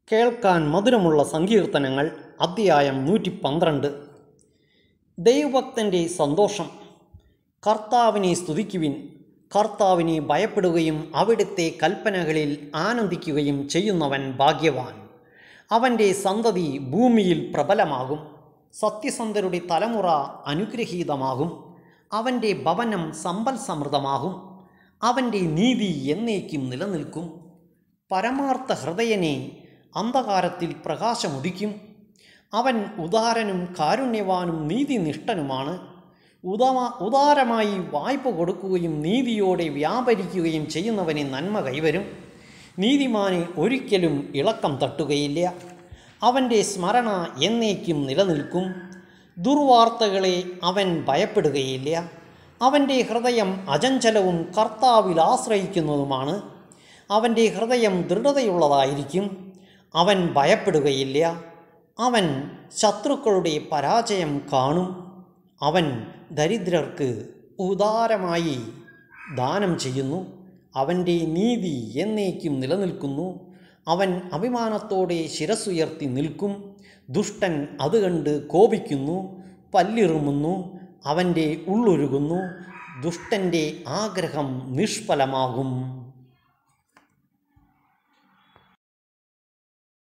കേൾക്കാൻ മധുരമുള്ള സങ്കീർത്തനങ്ങൾ അധ്യായം നൂറ്റി പന്ത്രണ്ട് ദൈവഭക്തൻ്റെ സന്തോഷം കർത്താവിനെ സ്തുതിക്കുവിൻ കർത്താവിനെ ഭയപ്പെടുകയും അവിടുത്തെ കൽപ്പനകളിൽ ആനന്ദിക്കുകയും ചെയ്യുന്നവൻ ഭാഗ്യവാൻ അവൻ്റെ സന്തതി ഭൂമിയിൽ പ്രബലമാകും സത്യസന്ധരുടെ തലമുറ അനുഗ്രഹീതമാകും അവൻ്റെ ഭവനം സമ്പൽ സമൃദ്ധമാകും അവൻ്റെ നീതി എന്നേക്കും നിലനിൽക്കും പരമാർത്ഥ ഹൃദയനെ അന്ധകാരത്തിൽ പ്രകാശമുദിക്കും അവൻ ഉദാരനും കാരുണ്യവാനും നീതിനിഷ്ഠനുമാണ് ഉദാ ഉദാരമായി വായ്പ കൊടുക്കുകയും നീതിയോടെ വ്യാപരിക്കുകയും ചെയ്യുന്നവന് നന്മ കൈവരും നീതിമാനെ ഒരിക്കലും ഇളക്കം തട്ടുകയില്ല അവൻ്റെ സ്മരണ എന്നേക്കും നിലനിൽക്കും ദുർവാർത്തകളെ അവൻ ഭയപ്പെടുകയില്ല അവൻ്റെ ഹൃദയം അചഞ്ചലവും കർത്താവിൽ ആശ്രയിക്കുന്നതുമാണ് അവൻ്റെ ഹൃദയം ദൃഢതയുള്ളതായിരിക്കും അവൻ ഭയപ്പെടുകയില്ല അവൻ ശത്രുക്കളുടെ പരാജയം കാണും അവൻ ദരിദ്രർക്ക് ഉദാരമായി ദാനം ചെയ്യുന്നു അവൻ്റെ നീതി എന്നേക്കും നിലനിൽക്കുന്നു അവൻ അഭിമാനത്തോടെ ശിരസ്സുയർത്തി നിൽക്കും ദുഷ്ടൻ അത് കണ്ട് കോപിക്കുന്നു പല്ലിറുമുന്നു അവൻ്റെ ഉള്ളൊരുകുന്നു ദുഷ്ടൻ്റെ ആഗ്രഹം നിഷ്ഫലമാകും